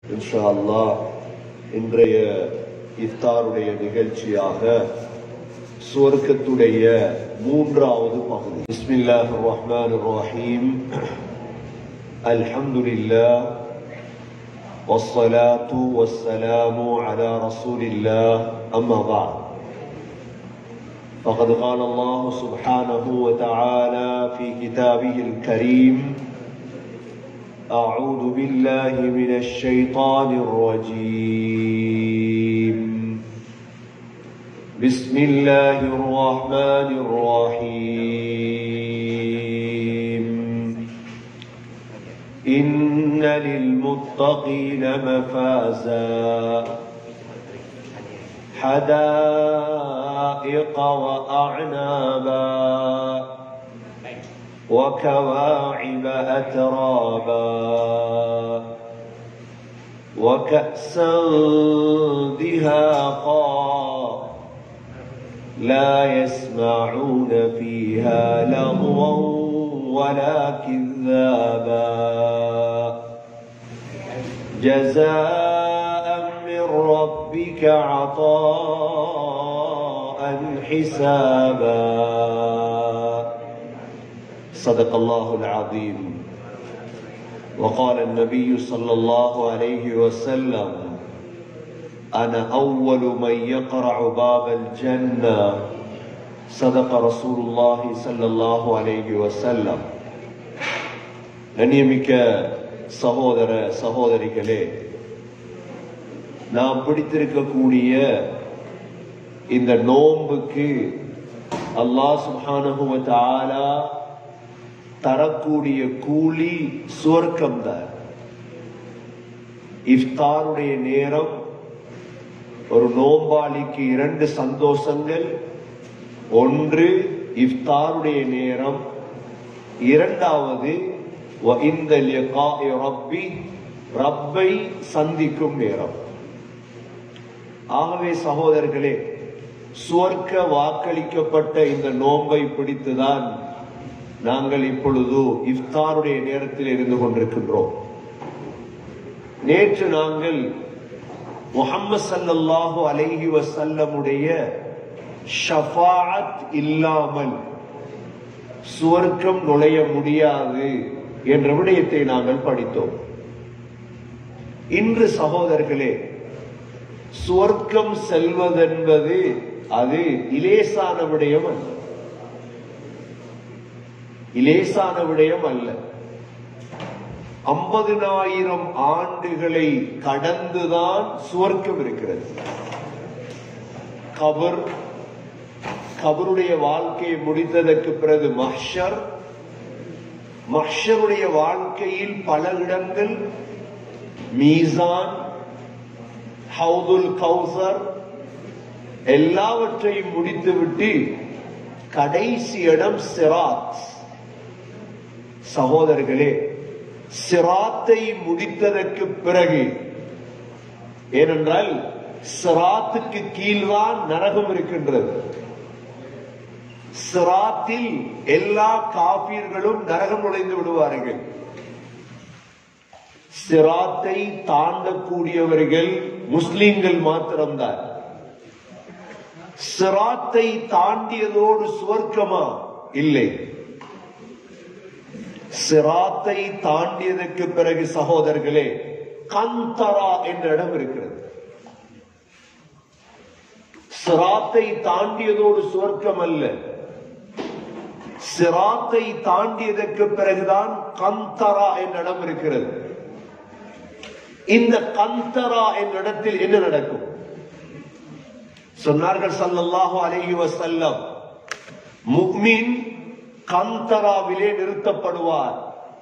இன்ஷா அல்லாஹ் இன்றைய இஃப்தாருடைய நிகழ்ச்சியாக சுவர்க்கத்துடைய மூன்றாவது பகுதி பிஸ்மில்லாஹ் ரஹ்மான் ரஹீம் அல்ஹம்துலில்லாஹ் والصلاة والسلام على رسول الله أما بعد فقد قال الله سبحانه وتعالى في كتابه الكريم أعوذ بالله من الشيطان الرجيم بسم الله الرحمن الرحيم إن للمتقين مفازا حدائق وأعنابا وكواعب أترابا وكأسا دهاقا لا يسمعون فيها لغوا ولا كذابا جزاء من ربك عطاء حسابا صدق الله العظيم وقال النبي صلى الله عليه وسلم أنا أول من يقرع باب الجنة صدق رسول الله صلى الله عليه وسلم கண்ணியமிக்க சகோதர சகோதரிகளே நாம் பிடித்திருக்கக்கூடிய இந்த நோன்புக்கு அல்லாஹ் சுப்ஹானஹு வ தஆலா தரக்கூடிய கூலி சுவர்க்கம் தான் இஃப்தாருடைய நேரம் ஒரு நோம்பாளிக்கு இரண்டு சந்தோஷங்கள் ஒன்று இஃப்தாருடைய நேரம் இரண்டாவது இந்த ரப்பி ரப்பை சந்திக்கும் நேரம் ஆகவே சகோதரர்களே சுவர்க்க வாக்களிக்கப்பட்ட இந்த நோன்பை பிடித்துதான் நாங்கள் இப்பொழுது இஃப்தாருடைய நேரத்தில் இருந்து கொண்டிருக்கின்றோம் நேற்று நாங்கள் முகம்மது சல்லல்லாஹு அலைஹி வசல்லமுடைய ஷஃபாத் இல்லாமல் சுவர்க்கம் நுழைய முடியாது என்ற விடயத்தை நாங்கள் படித்தோம் இன்று சகோதரர்களே சுவர்க்கம் செல்வதென்பது அது இலேசான விடயம் அல்ல இலேசான விடயம் அல்ல ஐம்பதினாயிரம் ஆண்டுகளை கடந்துதான் சுவர்க்கம் இருக்கிறது கபர் கபருடைய வாழ்க்கையை முடித்ததற்கு பிறகு மஹ்ஷர் மஹ்ஷருடைய வாழ்க்கையில் பல இடங்கள் மீசான் ஹவுதுல் கௌசர் எல்லாவற்றையும் முடித்துவிட்டு கடைசி இடம் சிராத் சகோதரர்களே சிராத்தை முடித்ததற்கு பிறகு ஏனென்றால் சிராத்துக்கு கீழ்தான் நரகம் இருக்கின்றது சிராத்தில் எல்லா காபீர்களும் நரகம் நுழைந்து விடுவார்கள் சிராத்தை தாண்டக்கூடியவர்கள் முஸ்லிம்கள் மாத்திரம்தான் சிராத்தை தாண்டியதோடு சுவர்க்கமா இல்லை சிராத்தை தாண்டியதற்கு பிறகு சகோதரர்களே கந்தரா என்ற இடம் இருக்கிறது சிராத்தை தாண்டியதோடு சுவர்க்கம் அல்ல சிராத்தை தாண்டியதற்கு பிறகுதான் கந்தரா என்ற இடம் இருக்கிறது இந்த கந்தரா என்ற இடத்தில் என்ன நடக்கும் சொன்னார்கள் சல்லல்லாஹு அலைஹி வஸல்லம் முக்மின் கந்தராவிலே நிறுத்தப்படுவார்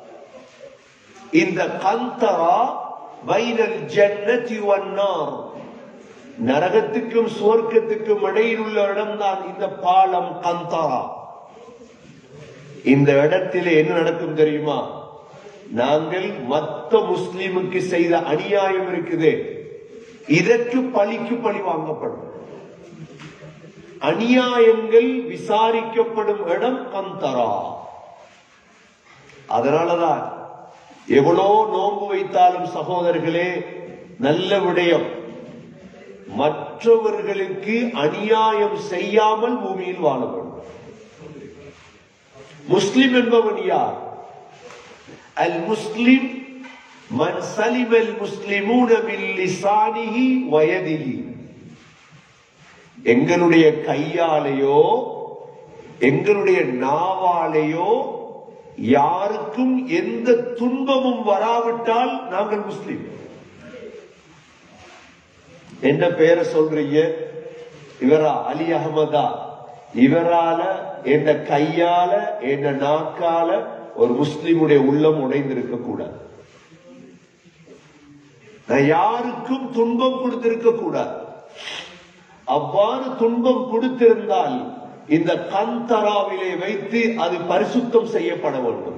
இந்த கந்தரா வைரல் ஜன்னதி வன்னார் நரகத்துக்கும் சுவர்க்கத்துக்கும் இடையில் உள்ள இடம்தான் இந்த பாலம் கந்தரா இந்த இடத்திலே என்ன நடக்கும் தெரியுமா நாங்கள் மத்த முஸ்லிமுக்கு செய்த அநியாயம் இருக்குது இதற்கு பழிக்கு பழி வாங்கப்படும் அநியாயங்கள் விசாரிக்கப்படும் இடம் கந்தரா அதனாலதான் எவ்வளோ நோன்பு வைத்தாலும் சகோதரர்களே நல்ல விடயம் மற்றவர்களுக்கு அநியாயம் செய்யாமல் பூமியில் வாழ வேண்டும் முஸ்லிம் என்பவன் யார் அல் முஸ்லிம் மன் சலிம் அல் முஸ்லிமூன மின் லிசானிஹி வயதிஹி எங்களுடைய கையாலேயோ எங்களுடைய நாவாலேயோ யாருக்கும் எந்த துன்பமும் வராவிட்டால் நாங்கள் முஸ்லிம் என்ன பேரை சொல்றீங்க இவரா அலி அகமதா இவரால என்ற கையால என்ற நாக்கால ஒரு முஸ்லிமுடைய உள்ளம் உடைந்திருக்க கூடாது நான் யாருக்கும் துன்பம் கொடுத்திருக்க கூடாது அவ்வாறு துன்பம் கொடுத்திருந்தால் இந்த கந்தராவிலே வைத்து அது பரிசுத்தம் செய்யப்பட வேண்டும்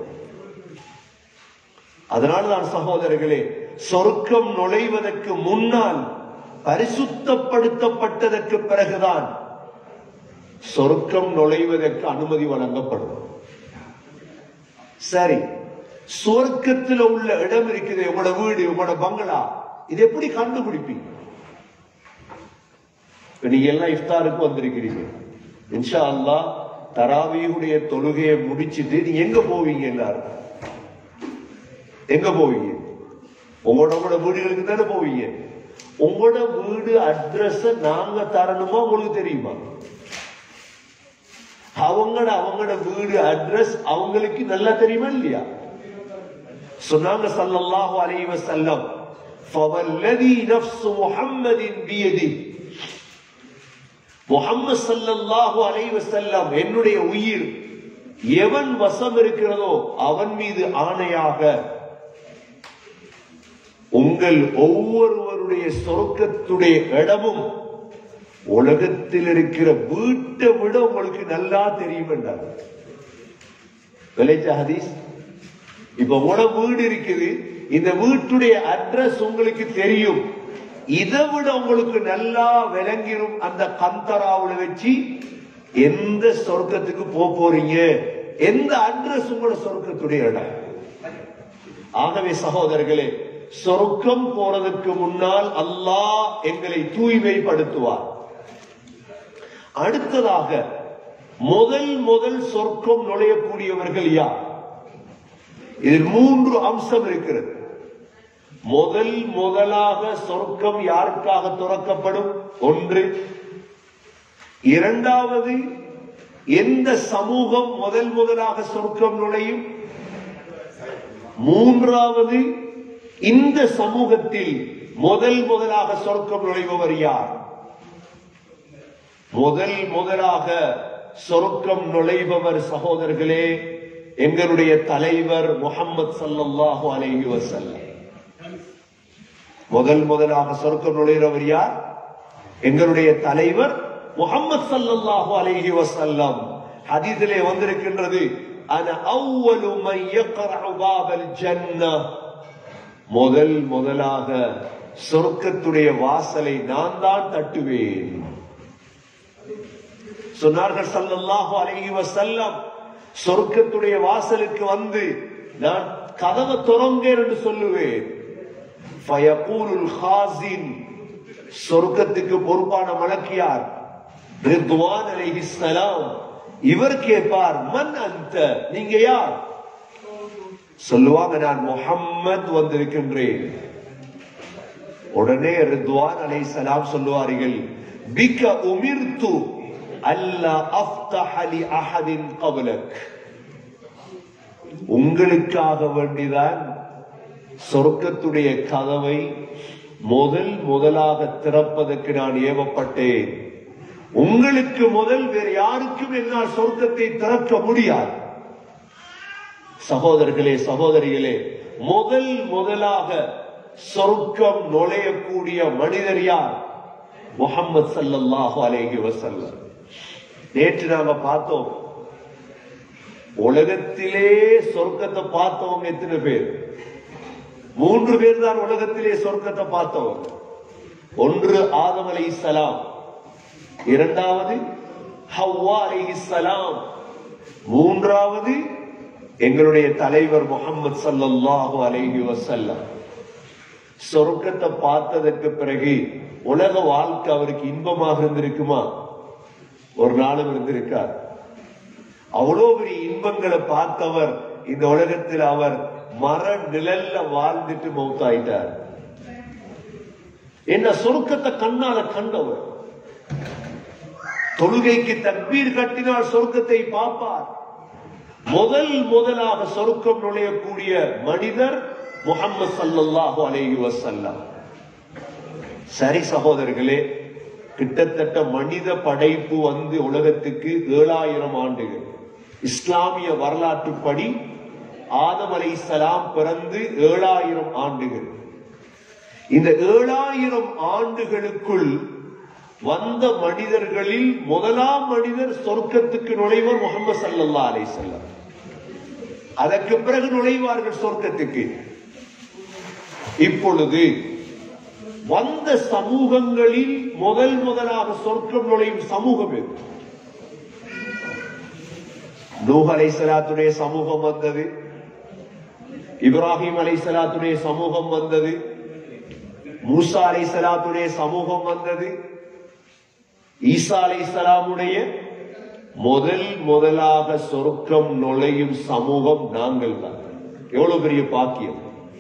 அதனால்தான் சகோதரர்களே சொர்க்கம் நுழைவதற்கு முன்னால் பரிசுத்தப்படுத்தப்பட்டதற்கு பிறகுதான் சொர்க்கம் நுழைவதற்கு அனுமதி வழங்கப்படும் சரி சொர்க்கத்தில் உள்ள இடம் இருக்குது உங்களோட வீடு உங்களோட பங்களா இது எப்படி கண்டுபிடிப்பீங்க இப்ப நீங்க எல்லாம் இஃப்தாருக்கு வந்திருக்கிறீங்க இன்ஷா அல்லாஹ் தராவியுடைய தொழுகையை முடிச்சிட்டு நீங்க எங்க போவீங்க எல்லாரும் எங்க போவீங்க உங்களோட உங்களோட வீடுகளுக்கு தானே போவீங்க உங்களோட வீடு அட்ரஸ் நாங்க தரணுமா உங்களுக்கு தெரியுமா அவங்களோட அவங்களோட வீடு அட்ரஸ் அவங்களுக்கு நல்லா தெரியுமா இல்லையா சொன்னாங்க ஸல்லல்லாஹு அலைஹி வஸல்லம் فوالذي نفس محمد بيده முகம்மது ஸல்லல்லாஹு அலைஹி வஸல்லம் என்னுடைய உயிர் எவன் வசம் இருக்கிறதோ அவன் மீது ஆணையாக உங்கள் ஒவ்வொருவருடைய சொர்க்கத்துடைய இடமும் உலகத்தில் இருக்கிற வீட்டை விட உங்களுக்கு நல்லா தெரியும் என்றார் விளைச்ச ஹதீஸ் இப்ப உன வீடு இருக்குது இந்த வீட்டுடைய அட்ரஸ் உங்களுக்கு தெரியும் இதை விட உங்களுக்கு நல்லா விளங்கிரும் அந்த கந்தராவுல வச்சு எந்த சொர்க்கத்துக்கு போக போறீங்க எந்த அட்ரஸ் உங்களோட சொர்க்கத்துடைய இடம் ஆகவே சகோதரர்களே சொர்க்கம் போறதுக்கு முன்னால் அல்லாஹ் எங்களை தூய்மைப்படுத்துவார் அடுத்ததாக முதல் முதல் சொர்க்கம் நுழையக்கூடியவர்கள் யார் இதில் மூன்று அம்சம் இருக்கிறது முதல் முதலாக சொர்க்கம் யாருக்காக துறக்கப்படும் ஒன்று இரண்டாவது எந்த சமூகம் முதல் முதலாக சொர்க்கம் நுழையும் மூன்றாவது இந்த சமூகத்தில் முதல் முதலாக சொர்க்கம் நுழைபவர் யார் முதல் முதலாக சொர்க்கம் நுழைபவர் சகோதரர்களே எங்களுடைய தலைவர் முகம்மது சல்லல்லாஹு அலைஹி வஸல்லம் முதல் முதலாக சொர்க்கம் நுழைகிறவர் யார் எங்களுடைய தலைவர் முகம்மது சல்லல்லாஹு அலைஹி வஸல்லம் ஹதீஸிலே வந்திருக்கின்றது அன அவ்வலு மன் யக்ரஉ பாபல் ஜன்னah முதல் முதலாக சொர்க்கத்துடைய வாசலை நான் தான் தட்டுவேன் சொன்னார்கள் சல்லல்லாஹு அலைஹி வஸல்லம் சொர்க்கத்துடைய வாசலுக்கு வந்து நான் கதவை துறங்க என்று சொல்லுவேன் ஃபயகூலுல் ஹாசின் சொர்க்கத்துக்கு பொறுப்பான மலக்கியார் ரித்வான் அலைஹிஸ்ஸலாம் இவர் கேட்பார் மன் அந்த நீங்க யார் சொல்லுவாங்க நான் முஹம்மத் வந்திருக்கின்றேன் உடனே ரித்வான் அலைஹிஸ்ஸலாம் சொல்லுவார்கள் பிக உமிர்து அல்லா அஃப்தஹ லி அஹதின் கப்லக் உங்களுக்காக வேண்டிதான் சொர்க்கத்துடைய கதவை முதல் முதலாக திறப்பதற்கு நான் ஏவப்பட்டேன் உங்களுக்கு முதல் வேறு யாருக்கும் என்னால் சொர்க்கத்தை திறக்க முடியாது சகோதரர்களே சகோதரிகளே முதல் முதலாக சொர்க்கம் நுழையக்கூடிய மனிதர் யார் முகமது சல்லல்லாஹு அலைஹி வஸல்லம் நேற்று நாம பார்த்தோம் உலகத்திலே சொர்க்கத்தை பார்த்தவங்க எத்தனை பேர் மூன்று பேர் தான் உலகத்திலே சொர்க்கத்தை பார்த்தவங்க ஒன்று ஆதம் அலைஹிஸ்ஸலாம் இரண்டாவது ஹவ்வா அலைஹிஸ்ஸலாம் மூன்றாவது எங்களுடைய தலைவர் முகமது சல்லல்லாஹு அலைஹி வஸல்லம் சொர்க்கத்தை பார்த்ததற்கு பிறகு உலக வாழ்க்கை அவருக்கு இன்பமாக இருந்திருக்குமா ஒரு நாளும் இருந்திருக்கார் அவ்வளோ பெரிய இன்பங்களை பார்த்தவர் இந்த உலகத்தில் அவர் மர நிழல்ல வாழ்ந்துட்டு மௌத்தாயிட்டார் என்ன சொர்க்கத்தை கண்ணால கண்டவர் தொழுகைக்கு தக்பீர் கட்டினால் சொர்க்கத்தை பார்ப்பார் முதல் முதலாக சொர்க்கம் நுழையக்கூடிய மனிதர் முகமது சல்லல்லாஹு அலைஹி வஸல்லம் சரி சகோதரர்களே கிட்டத்தட்ட மனித படைப்பு வந்து உலகத்துக்கு ஏழாயிரம் ஆண்டுகள் இஸ்லாமிய வரலாற்றுப்படி ஆதம் அலைஹிஸ்ஸலாம் பிறந்து ஏழாயிரம் ஆண்டுகள் இந்த ஏழாயிரம் ஆண்டுகளுக்குள் வந்த மனிதர்களில் முதலாம் மனிதர் சொர்க்கத்துக்கு நுழைவர் முகமது சல்லல்லா அலைஹிஸ்ஸலாம் அதற்கு பிறகு நுழைவார்கள் சொர்க்கத்துக்கு இப்பொழுது வந்த சமூகங்களில் முதல் முதலாக சொர்க்கம் நுழையும் சமூகம் எது நூஹ் அலைஹிஸ்ஸலாத்துடைய சமூகம் வந்தது இப்ராஹிம் அலைஹிஸ்ஸலாத்துடைய சமூகம் வந்தது மூசா அலைஹிஸ்ஸலாத்துடைய சமூகம் வந்தது ஈசா அலைஹிஸ்ஸலாமுடைய முதல் முதலாக சொர்க்கம் நுழையும் சமூகம் நாங்கள் தான் எவ்வளவு பெரிய பாக்கியம்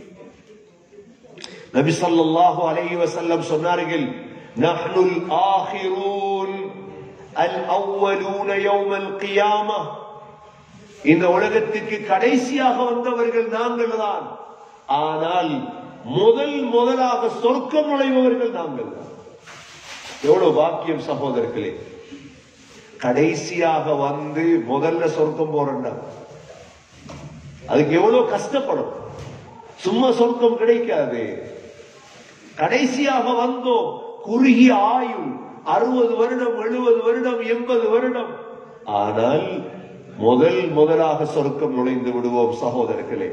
நபி ஸல்லல்லாஹு அலைஹி வஸல்லம் சொன்னார்கள் நஹ்னுல் ஆகிரூன் அல் அவ்வலூன யௌமல் கியாமah இந்த உலகத்துக்கு கடைசியாக வந்தவர்கள் நாங்கள் தான் ஆனால் முதல் முதலாக சொர்க்கம் நுழைபவர்கள் நாங்கள் தான் எவ்வளவு பாக்கியம் சகோதரர்களே கடைசியாக வந்து முதல்ல சொர்க்கம் போறேன்டா அதுக்கு எவ்வளவு கஷ்டப்படும் சும்மா சொர்க்கம் கிடைக்காது கடைசியாக வந்தோம் குறுகிய ஆயுள் அறுபது வருடம் எழுபது வருடம் எண்பது வருடம் ஆனால் முதல் முதலாக சொர்க்கம் நுழைந்து விடுவோம் சகோதரர்களே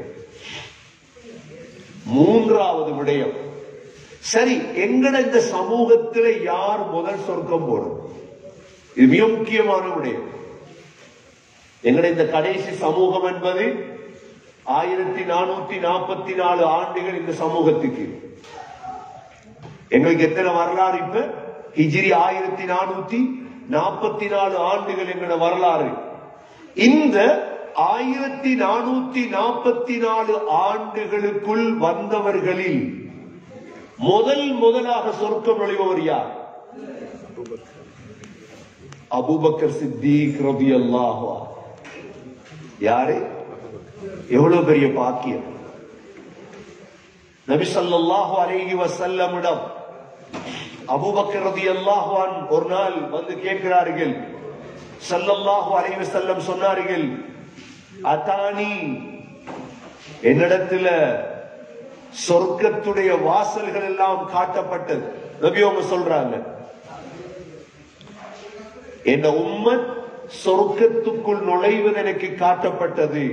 மூன்றாவது விடயம் சரி எங்கட இந்த சமூகத்துல யார் முதல் சொர்க்கம் போடும் இது மிக முக்கியமான விடயம் எங்கட இந்த கடைசி சமூகம் என்பது ஆயிரத்தி நானூத்தி நாற்பத்தி நாலு ஆண்டுகள் இந்த சமூகத்துக்கு எங்களுக்கு எத்தனை வரலாறு இப்ப ஹிஜ்ரி ஆயிரத்தி நானூத்தி நாற்பத்தி நாலு ஆண்டுகள் எங்களோட வரலாறு இந்த ஆயிரத்தி நானூத்தி நாற்பத்தி நாலு ஆண்டுகளுக்குள் வந்தவர்களில் முதல் முதலாக சொர்க்கம் நுழைபவர் யார் அபூபக்கர் சித்திக் ரபி அல்லாஹா யாரு எவ்வளவு பெரிய பாக்கியம் நபி ஸல்லல்லாஹு அலைஹி வஸல்லமிடம் அபூபக்கர் ரலியல்லாஹு அன் ஒரு நாள் வந்து கேட்கிறார்கள் ஸல்லல்லாஹு அலைஹி வஸல்லம் சொன்னார்கள் அதானி என்னிடத்துல சொர்க்கத்துடைய வாசல்கள் எல்லாம் காட்டப்பட்டது நபி அவங்க சொல்றாங்க என் உம்மத் சொர்க்கத்துக்குள் நுழைவது எனக்கு காட்டப்பட்டது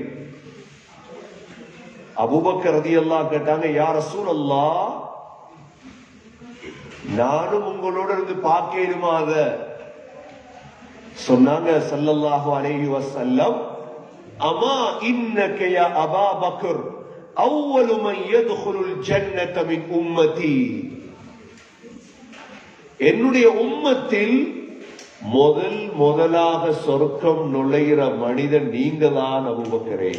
அபூபக்கர் ரலியல்லாஹு கேட்டாங்க யா ரசூலல்லாஹ் நானும் உங்களோட இருந்து பார்க்கணுமா அத சொன்னாங்க ஸல்லல்லாஹு அலைஹி வஸல்லம் அமா இன்னக யா அபா பக்கர் அவ்வளு மன் யத்குலுல் ஜன்னத மின் உம்மதி என்னுடைய உம்மத்தில் முதல் முதலாக சொர்க்கம் நுழைகிற மனிதன் நீங்க தான் அபூபக்கரே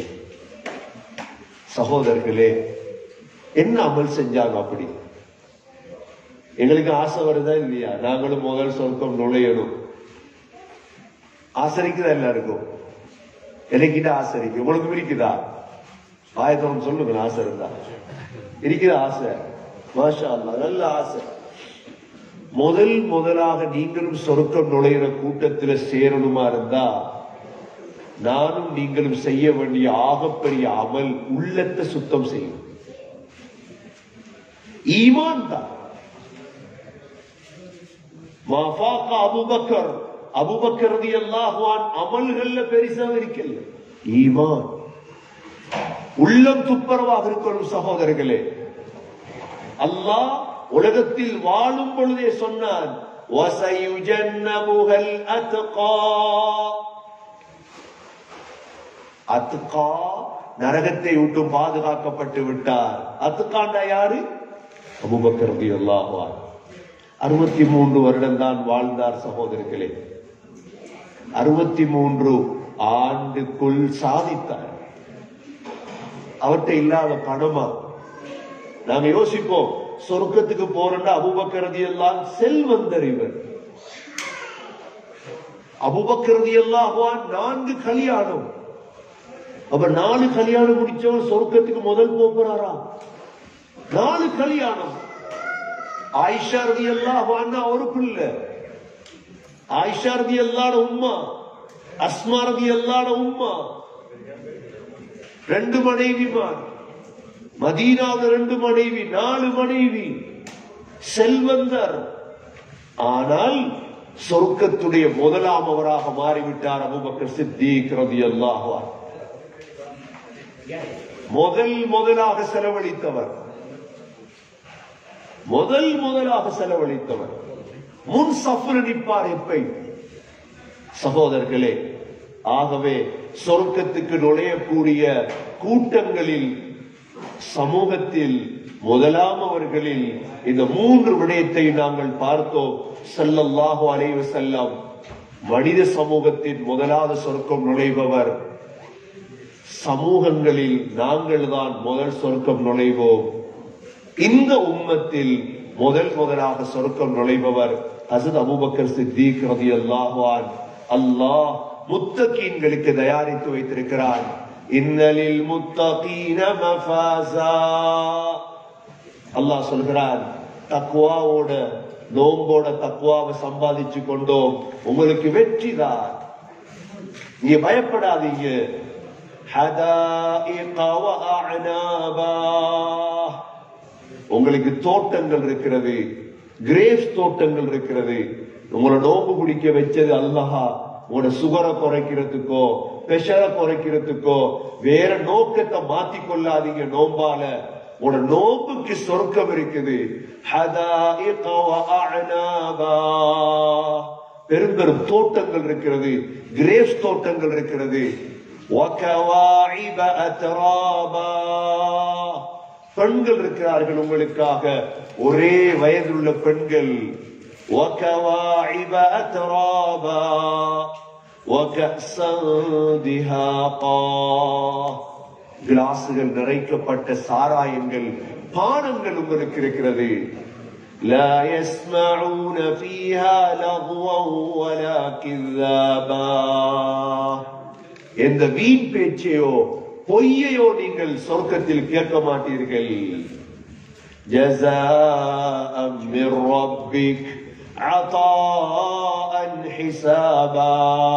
சகோதரர்களே என்ன அமல் செஞ்சாங்க அப்படி எங்களுக்கு ஆசை வருதா இல்லையா நாங்களும் முதல் சொர்க்கம் நுழையணும் ஆசரிக்குதா எல்லாருக்கும் எனக்கிட்ட ஆசை இருக்கு உங்களுக்கு இருக்குதா ஆயத்தம் சொல்லுங்க ஆசை இருந்தா இருக்குதா ஆசை மாஷா அல்லாஹ் நல்ல ஆசை முதல் முதலாக நீங்களும் சொர்க்கம் நுழையிற கூட்டத்துல சேரணுமா இருந்தா நானும் நீங்களும் செய்ய வேண்டிய ஆகப்பெரிய அமல் உள்ளத்தை சுத்தம் செய்யும் ஈமான் தான் மாஃபாக்க அபுபக்கர் அபுபக்கர் ரலியல்லாஹு அன் அமல்கள்ல பெரிசா இருக்கல ஈமான் உள்ளம் துப்பரவாக இருக்கணும் சகோதரர்களே அல்லாஹ் உலகத்தில் வாழும் பொழுதே சொன்னான் وَسَيُجَنَّبُهَا الْأَتْقَى அத்துக்கா நரகத்தை விட்டு பாதுகாக்கப்பட்டு விட்டார் அத்துக்காண்டா யாரு அபூபக்கர் ரலியல்லாஹு அன்ஹு அறுபத்தி மூன்று வருடம் தான் வாழ்ந்தார் சகோதரர்களே அறுபத்தி மூன்று ஆண்டுக்குள் சாதித்தார் அவர்கிட்ட இல்லாத பணமா நாங்க யோசிப்போம் சொர்க்கத்துக்கு போறோம்னா அபுபக்கரதி எல்லாம் செல்வந்தர் இவர் அபுபக்கரதி எல்லாம் நான்கு கல்யாணம் அப்ப நாலு கல்யாணம் முடிச்சவன் சொர்க்கத்துக்கு முதல் போறாரா நாலு கல்யாணம் ஆயிஷா ரதி எல்லாம் ஒரு பிள்ளை ஆயிஷா ரதி எல்லாட உம்மா அஸ்மா ரதி எல்லாட உம்மா ரெண்டு மனைவிமார் மதீனாவில் ரெண்டு மனைவி நாலு மனைவி செல்வந்தர் ஆனால் சொர்க்கத்துடைய முதலாம் அவராக மாறிவிட்டார் அபுபக்கர் சித்திக் ரலியல்லாஹு அன்ஹு முதல் முதலாக செலவழித்தவர் முதல் முதலாக செலவழித்தவர் முன் சஃபர் நிற்பார் எப்பை சகோதரர்களே ஆகவே சொர்க்கத்துக்கு நுழையக்கூடிய கூட்டங்களில் சமூகத்தில் முதலாம் அவர்களில் இந்த மூன்று விடயத்தை நாங்கள் பார்த்தோம் ஸல்லல்லாஹு அலைஹி வஸல்லம் மனித சமூகத்தின் முதலாவது சொர்க்கம் நுழைபவர் சமூகங்களில் நாங்கள் தான் முதல் சொர்க்கம் நுழைவோம் இந்த உம்மத்தில் முதல் முதலாக சொர்க்கம் நுழைபவர் ஹசத் அபூபக்கர் சித்திக் ரலியல்லாஹு அன்ஹு அல்லாஹ் முத்தகீன்களுக்கு தயாரித்து வைத்திருக்கிறார் இன்னலில் முத்தகீன மஃபாஸா அல்லாஹ் சொல்கிறார் தக்வாவோட நோம்போட தக்வாவை சம்பாதிச்சு கொண்டோம் உங்களுக்கு வெற்றி தான் நீங்க பயப்படாதீங்க حدائق وأعنابا உங்களுக்கு தோட்டங்கள் இருக்கிறது கிரேப்ஸ் தோட்டங்கள் இருக்கிறது உங்களை நோம்பு பிடிக்க வச்சது அல்லஹா உங்களோட சுகரை குறைக்கிறதுக்கோ பிரஷரை குறைக்கிறதுக்கோ வேற நோக்கத்தை மாத்தி கொள்ளாதீங்க நோம்பால உங்களோட நோம்புக்கு சொர்க்கம் இருக்குது حدائق وأعنابا பெரும் பெரும் தோட்டங்கள் இருக்கிறது கிரேப்ஸ் தோட்டங்கள் இருக்கிறது وكواعب أترابا பெண்கள் இருக்கிறார்கள் உங்களுக்காக ஒரே வயதுள்ள பெண்கள் وكواعب أترابا وكأسا دهاقا கிளாசுகள் நிறைக்கப்பட்ட சாராயங்கள் பானங்கள் உங்களுக்கு இருக்கிறது لا يسمعون فيها لغوا ولا كذابا எந்த வீண் பேச்சையோ பொய்யையோ நீங்கள் சொர்க்கத்தில் கேட்க மாட்டீர்கள் جزاء من ربك عطاء حسابا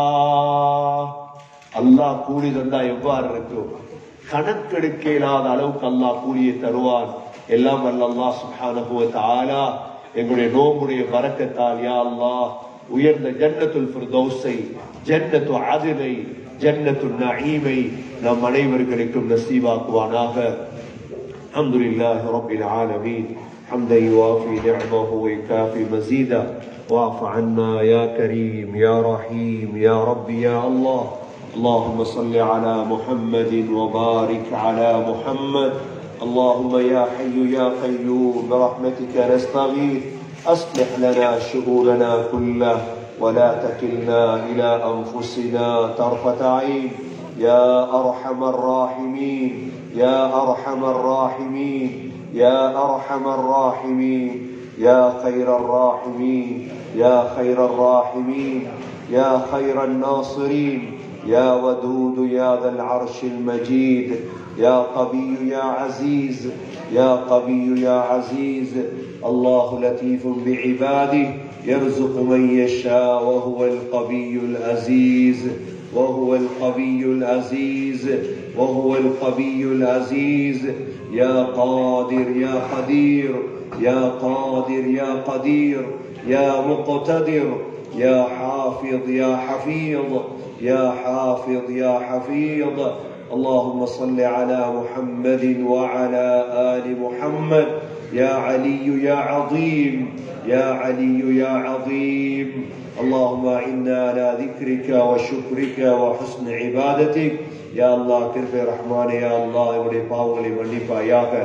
அல்லாஹ் கூலி தந்தா எவ்வாறு இருக்கும் கணக்கெடுக்க இல்லாத அளவுக்கு அல்லாஹ் கூலியை தருவான் எல்லாம் வல்ல அல்லாஹ் சுப்ஹானஹு வ தஆலா எங்களுடைய நோம்புடைய பரக்கத்தால் யா அல்லாஹ் உயர்ந்த ஜன்னத்துல் ஃபிர்தௌஸை ஜன்னத்து அதினை ஜன்னத்து நஈமை நம் அனைவர்களுக்கும் நசீவாக்குவானாக الحمد لله رب العالمين حمدا يوافي نعمه ويكافي مزيدا واعف عنا يا كريم يا رحيم يا رب يا الله اللهم صل على محمد وبارك على محمد اللهم يا حي يا قيوم برحمتك نستغيث اصلح لنا شؤوننا كله ولا تكلنا الى انفسنا طرفه عين يا ارحم الراحمين يا ارحم الراحمين يا ارحم الراحمين يا خير الراحمين يا خير الراحمين يا خير الناصرين يا ودود يا ذا العرش المجيد يا قوي يا عزيز يا قوي يا عزيز الله لطيف بعباده يرزق من يشاء وهو القوي العزيز وهو القوي العزيز وهو القوي العزيز يا قادر يا قدير يا قادر يا قدير يا مقتدر يا حافظ يا حفيظ يا حافظ يا حفيظ اللهم صل على محمد وعلى ال محمد يا علي يا عظيم يا علي يا عظيم اللهم اعنا على ذكرك وشكرك وحسن عبادتك يا الله கிருபை ரஹ்மானே யா அல்லாஹ் என்னுடைய பாவங்களை மன்னிப்பாயாக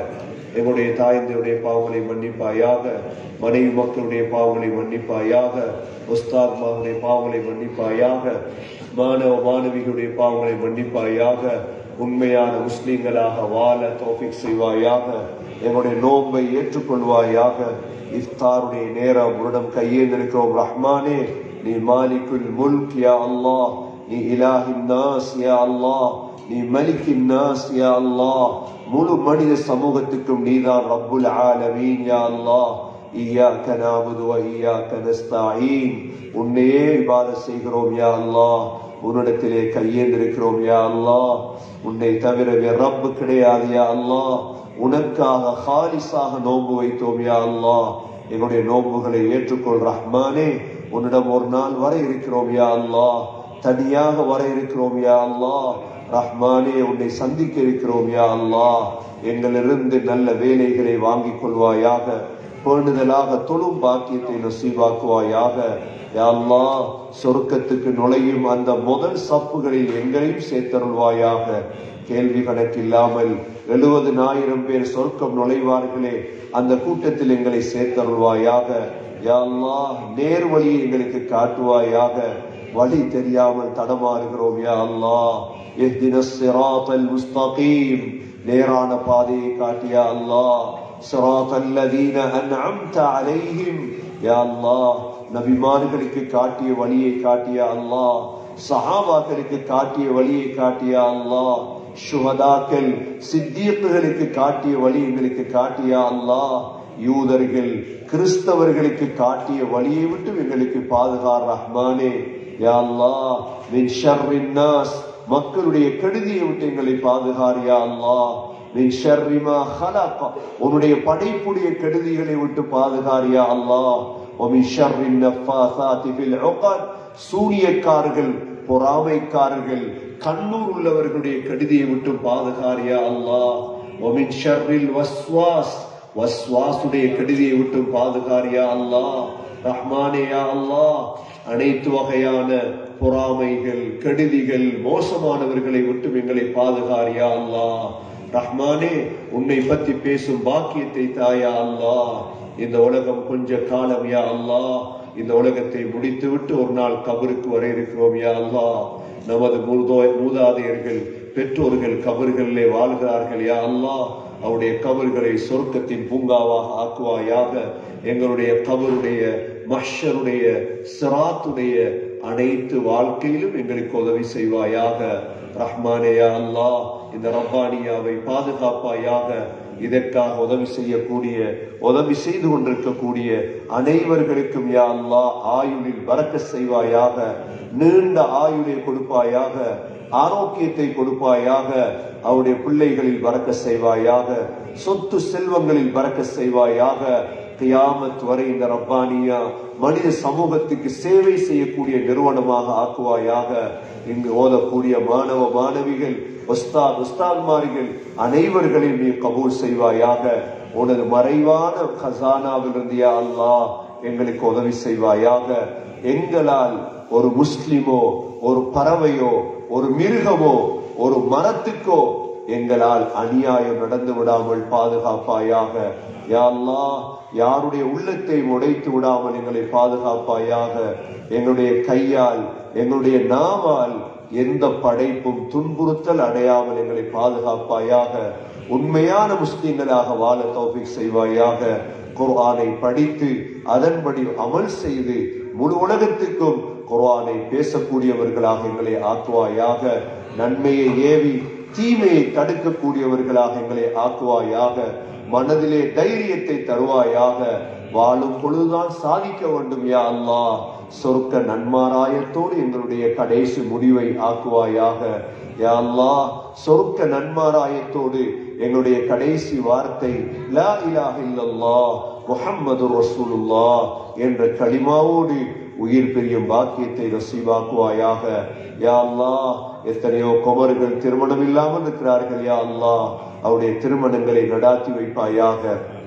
எங்களுடைய தாயந்தையுடைய பாவங்களை மன்னிப்பாயாக மனைவி மக்களுடைய பாவங்களை மன்னிப்பாயாக உஸ்தாத் மாவுடைய பாவங்களை மன்னிப்பாயாக மாணவ மாணவிகளுடைய பாவங்களை மன்னிப்பாயாக உண்மையான முஸ்லிம்களாக வாழ தோஃபிக் செய்வாயாக எங்களுடைய நோன்பை ஏற்றுக்கொள்வாயாக இஃப்தாருடைய நேரம் உன்னிடம் கையேந்திருக்கிறோம் ரஹ்மானே நீ மாலிக்குல் முல்க் யா அல்லாஹ் நீ இலாஹின் நாஸ் யா அல்லாஹ் நீ மலிக்கின் நாஸ் யா அல்லாஹ் முழு மனித சமூகத்துக்கும் நீதான் ரப்புல் ஆலமீன் யா அல்லாஹ் إياك نعبد وإياك نستعين உன்னையே இபாதத் செய்கிறோம் யா அல்லாஹ் உன்னிடத்திலே கையேந்திருக்கிறோம் யா அல்லாஹ் உன்னை தவிர வேறு ரப்பு கிடையாது யா அல்லாஹ் உனக்காக ஹாலிஸாக நோன்பு வைத்தோம் யா அல்லாஹ் எங்களுடைய நோன்புகளை ஏற்றுக்கொள் ரஹ்மானே உன்னிடம் ஒரு நாள் வர இருக்கிறோம் யா அல்லாஹ் தனியாக வர இருக்கிறோம் யா அல்லாஹ் ரஹ்மானே உன்னை சந்திக்க இருக்கிறோம் யா அல்லாஹ் எங்களிருந்து நல்ல வேலைகளை வாங்கிக் கொள்வாயாக பேணுதலாக தொழும் பாக்கியத்தை நசீவாக்குவாயாக யா அல்லாஹ் சொர்க்கத்துக்கு நுழையும் அந்த முதல் சப்புகளில் எங்களையும் சேர்த்தருள்வாயாக கேள்வி கணக்கில்லாமல் எழுபதுனாயிரம் பேர் சொர்க்கம் நுழைவார்களே அந்த கூட்டத்தில் எங்களை சேர்த்தருள்வாயாக யா அல்லாஹ் நேர் வழியை எங்களுக்கு காட்டுவாயாக வழி தெரியாமல் தடமாறுகிறோம் யா அல்லாஹ் இஹ்தின ஸிராத்தல் முஸ்தகீம் நேரான பாதையை காட்டியா அல்லாஹ் صراط الذين أنعمت عليهم يا الله நபிமார்களுக்கு காட்டிய வழியை காட்டிய அல்லாஹ் சஹாபாக்களுக்கு காட்டிய வழியை காட்டிய அல்லாஹ் சுஹதாக்கள் சித்தியத்துகளுக்கு காட்டிய வழி எங்களுக்கு காட்டிய அல்லாஹ் யூதர்கள் கிறிஸ்தவர்களுக்கு காட்டிய வழியை விட்டு எங்களுக்கு பாதுகார் ரஹ்மானே யா அல்லாஹ் மின் ஷர்ரின் நாஸ் மக்களுடைய கெடுதியை விட்டு எங்களை பாதுகார் யா அல்லாஹ் மின் ஷர்ரி மா ஹலக உன்னுடைய படைப்புடைய கெடுதிகளை விட்டு பாதுகார் யா அல்லாஹ் ومن شر النفاثات في العقد சூனியக்காரர்கள் பொறாமைக்காரர்கள் கண்ணூர் உள்ளவர்களுடைய கெடுதியை விட்டு பாதுகார் யா அல்லாஹ் ومن شر الوسواس வஸ்வாசுடைய கெடுதியை விட்டு பாதுகார் யா அல்லாஹ் ரஹ்மானே யா அல்லாஹ் அனைத்து வகையான பொறாமைகள் கெடுதிகள் மோசமானவர்களை விட்டு எங்களை பாதுகார் யா அல்லாஹ் ரஹ்மானே உன்னை பத்தி பேசும் பாக்கியத்தை தாயா அல்லாஹ் இந்த உலகம் கொஞ்ச காலம் யா அல்லாஹ் இந்த உலகத்தை முடித்து விட்டு ஒரு நாள் கபருக்கு வர இருக்கிறோம் யா அல்லாஹ் நமது மூதோ மூதாதையர்கள் பெற்றோர்கள் கபர்களிலே வாழ்கிறார்கள் யா அல்லாஹ் அவருடைய கபர்களை சொர்க்கத்தின் பூங்காவாக ஆக்குவாயாக எங்களுடைய கபருடைய மஷருடைய சிராத்துடைய அனைத்து வாழ்க்கையிலும் எங்களுக்கு உதவி செய்வாயாக ரஹ்மானேயா அல்லாஹ் இந்த ரப்பானியாவை பாதுகாப்பாயாக இதற்காக உதவி செய்யக்கூடிய உதவி செய்து கொண்டிருக்கக்கூடிய அனைவர்களுக்கும் யா அல்லாஹ் ஆயுளில் பறக்க செய்வாயாக நீண்ட ஆயுளை கொடுப்பாயாக ஆரோக்கியத்தை கொடுப்பாயாக அவருடைய பிள்ளைகளில் பறக்க செய்வாயாக சொத்து செல்வங்களில் பறக்க செய்வாயாக கியாமத் வரை இந்த ரப்பானியா மனித சமூகத்துக்கு சேவை செய்யக்கூடிய நிறுவனமாக ஆக்குவாயாக இங்கு ஓதக்கூடிய மாணவ மாணவிகள் உஸ்தாத் உஸ்தாத்மார்கள் அனைவர்களையும் நீ கபூல் செய்வாயாக உனது மறைவான கசானாவிலிருந்து யா அல்லாஹ் எங்களுக்கு உதவி செய்வாயாக எங்களால் ஒரு முஸ்லிமோ ஒரு பறவையோ ஒரு மிருகமோ ஒரு மரத்துக்கோ எங்களால் அநியாயம் நடந்து விடாமல் பாதுகாப்பாயாக யா அல்லாஹ் யாருடைய உள்ளத்தை உடைத்து விடாமல் எங்களை பாதுகாப்பாயாக எங்களுடைய கையால் எங்களுடைய நாவால் எந்த படைப்பும் துன்புறுத்தல் அடையாமல் எங்களை பாதுகாப்பாயாக உண்மையான முஸ்லிம்களாக வாழ தௌஃபிக் செய்வாயாக குர்ஆனை படித்து அதன்படி அமல் செய்து முழு உலகத்துக்கும் குர்ஆனை பேசக்கூடியவர்களாக எங்களை ஆக்குவாயாக நன்மையை ஏவி தீமையை தடுக்கக்கூடியவர்களாக எங்களை ஆக்குவாயாக மனதிலே தைரியத்தை தருவாயாக வாழும் பொழுதுதான் சாதிக்க வேண்டும் யா அல்லாஹ் சொர்க்க நன்மாராயத்தோடு எங்களுடைய கடைசி முடிவை ஆக்குவாயாக யா அல்லாஹ் சொர்க்க நன்மாராயத்தோடு எங்களுடைய கடைசி வார்த்தை லா இலாஹ இல்லல்லாஹ் முஹம்மது ரசூலுல்லாஹ் என்ற களிமாவோடு உயிர் பிரியும் பாக்கியத்தை நசீவாக்குவாயாக யா அல்லாஹ் எத்தனையோ குமர்கள் திருமணம் இல்லாமல் இருக்கிறார்கள் யா அல்லாஹ் அவருடைய திருமணங்களை நடாத்தி வைப்பாயாக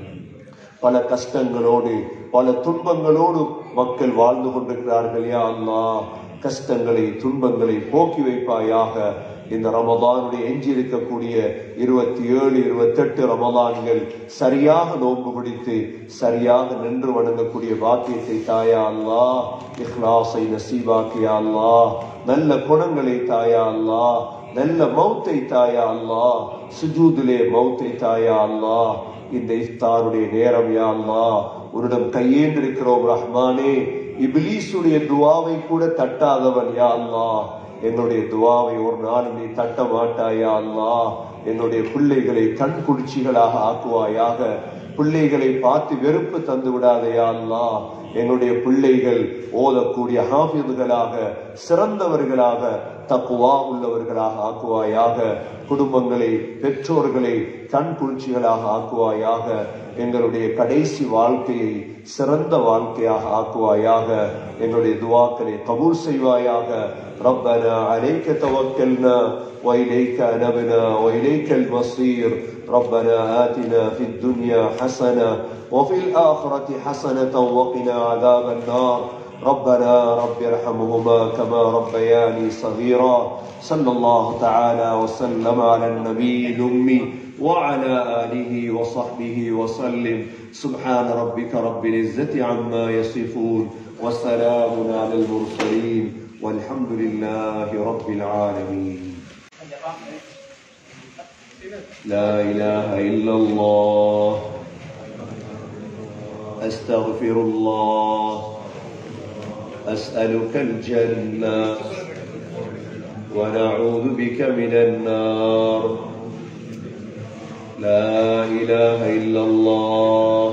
பல கஷ்டங்களோடு பல துன்பங்களோடு மக்கள் வாழ்ந்து கொண்டிருக்கிறார்கள் யா அல்லாஹ் கஷ்டங்களை துன்பங்களை போக்கி வைப்பாயாக இந்த ரமதானுடைய எஞ்சி இருக்கக்கூடிய இருபத்தி ஏழு இருபத்தெட்டு ரமதான்கள் சரியாக நோன்பு பிடித்து சரியாக நின்று வணங்கக்கூடிய பாக்கியத்தை தாயா அல்லா இஹ்லாஸை நசீபாக்கியா அல்லா நல்ல குணங்களை தாயா அல்லா நல்ல மௌத்தை தாயா அல்லா சுஜூதிலே மௌத்தை தாயா அல்லா இந்த இஃப்தாருடைய நேரம் யா அல்லா உன்னிடம் கையேந்திருக்கிறோம் ரஹ்மானே இபிலீசுடைய துவாவை கூட தட்டாதவன் யா அல்லா எங்களுடைய துவாவை ஒரு நாள் நீ தட்ட மாட்டாயா அல்லா என்னுடைய பிள்ளைகளை கண் குளிர்ச்சிகளாக ஆக்குவாயாக பிள்ளைகளை பார்த்து வெறுப்பு தந்து விடாதையா அல்லா என்னுடைய பிள்ளைகள் ஓதக்கூடிய ஹாஃபிதுகளாக சிறந்தவர்களாக தக்குவா உள்ளவர்களாக ஆக்குவாயாக குடும்பங்களை பெற்றோர்களை கண் குளிர்ச்சிகளாக ஆக்குவாயாக எங்களுடைய கடைசி வாழ்க்கையை சிறந்த வாழ்க்கையாக ஆக்குவாயாக எங்களுடைய துவாக்களை கபூல் செய்வாயாக ربنا عليك توكلنا وإليك أنبنا وإليك المصير ربنا آتنا في الدنيا حسنة وفي الآخرة حسنة وقنا عذاب النار ربنا رب ارحمهما كما ربياني صغيرا صلى الله تعالى وسلم على النبي الأمي وعلى آله وصحبه وسلم سبحان ربك رب العزة عما يصفون وسلام على المرسلين والحمد لله رب العالمين لا إله إلا الله أستغفر الله أسألك الجنة ونعوذ بك من النار لا إله إلا الله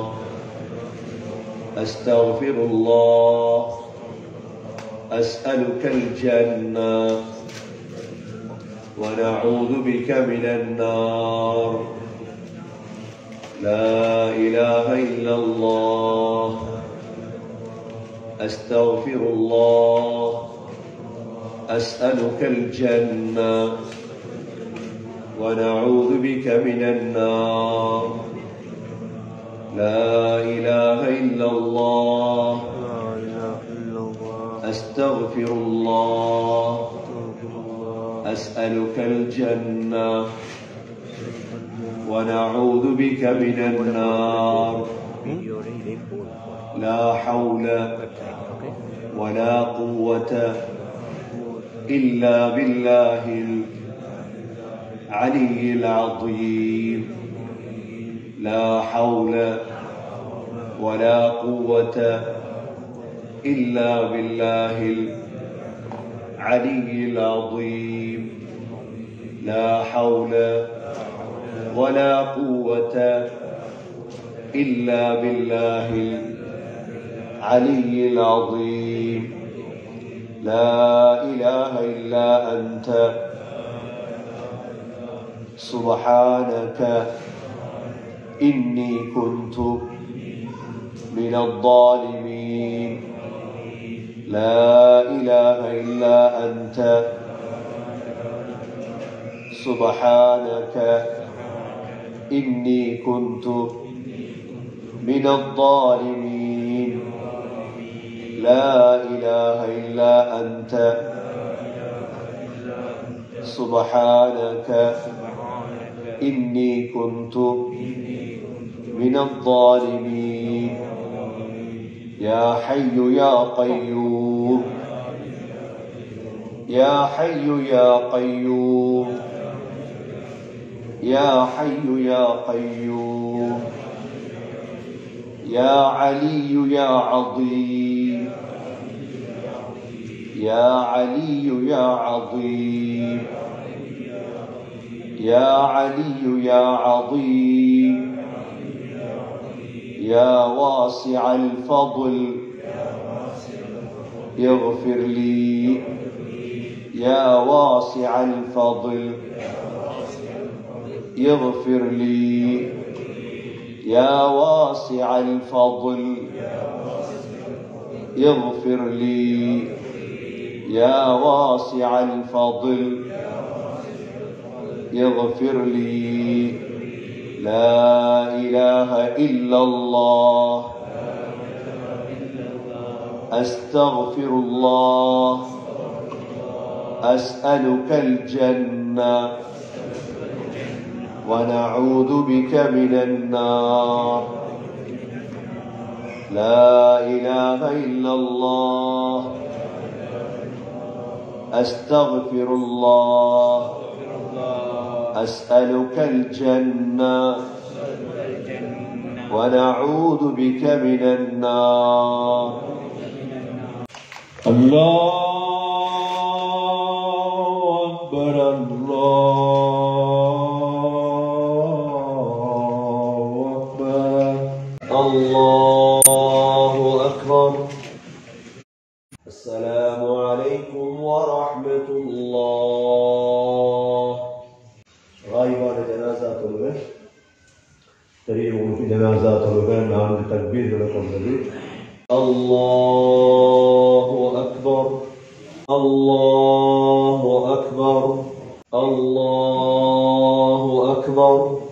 أستغفر الله أسألك الجنة ونعوذ بك من النار لا إله إلا الله أستغفر الله أسألك الجنة ونعوذ بك من النار لا إله إلا الله لا إله إلا الله أستغفر الله أستغفر الله أسألك الجنة ونعوذ بك من النار لا حول ولا قوة إلا بالله العلي العظيم لا حول ولا قوة إلا بالله العلي العظيم لا حول ولا قوة إلا بالله العلي العظيم لا إله إلا أنت سبحانك إني كنت من الظالمين لا إله إلا أنت سبحانك إني كنت من الظالمين لا إله إلا أنت سبحانك إني كنت من الظالمين يا حي يا قيوم يا حي يا قيوم يا حي يا قيوم يا علي يا عظيم يا علي يا عظيم يا علي يا عظيم يا واسع الفضل يغفر لي يا واسع الفضل يغفر لي يا واسع الفضل يغفر لي يا واسع الفضل يغفر لي لا إله إلا الله أستغفر الله أسألك الجنة ونعوذ بك من النار لا إله إلا الله أستغفر الله أسألك الجنة ونعوذ بك من النار الله أكبر الله أكبر الله أكبر السلام عليكم ورحمة الله غايبان جنازة தொழுகை தெரியும் உங்களுக்கு ஜனாசா தொழுகை நான்கு தக்பீர்களை கொண்டது الله أكبر الله أكبر الله أكبر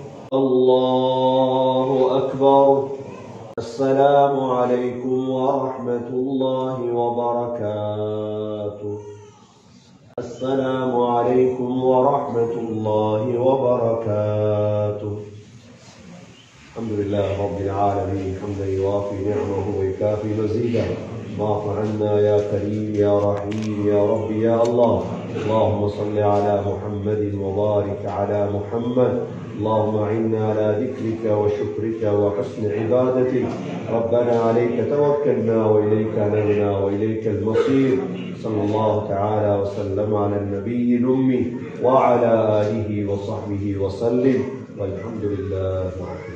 الله أكبر السلام عليكم ورحمة الله وبركاته السلام عليكم ورحمة الله وبركاته الحمد لله رب العالمين حمدا يوافي نعمه ويكافي مزيدا واعف عنا يا كريم يا رحيم يا رب يا الله اللهم صل على محمد وبارك على محمد اللهم اعنا على ذكرك وشكرك وحسن عبادتك ربنا عليك توكلنا واليك انبنا واليك المصير صلى الله تعالى وسلم على النبي الامي وعلى اله وصحبه وسلم والحمد لله رب العالمين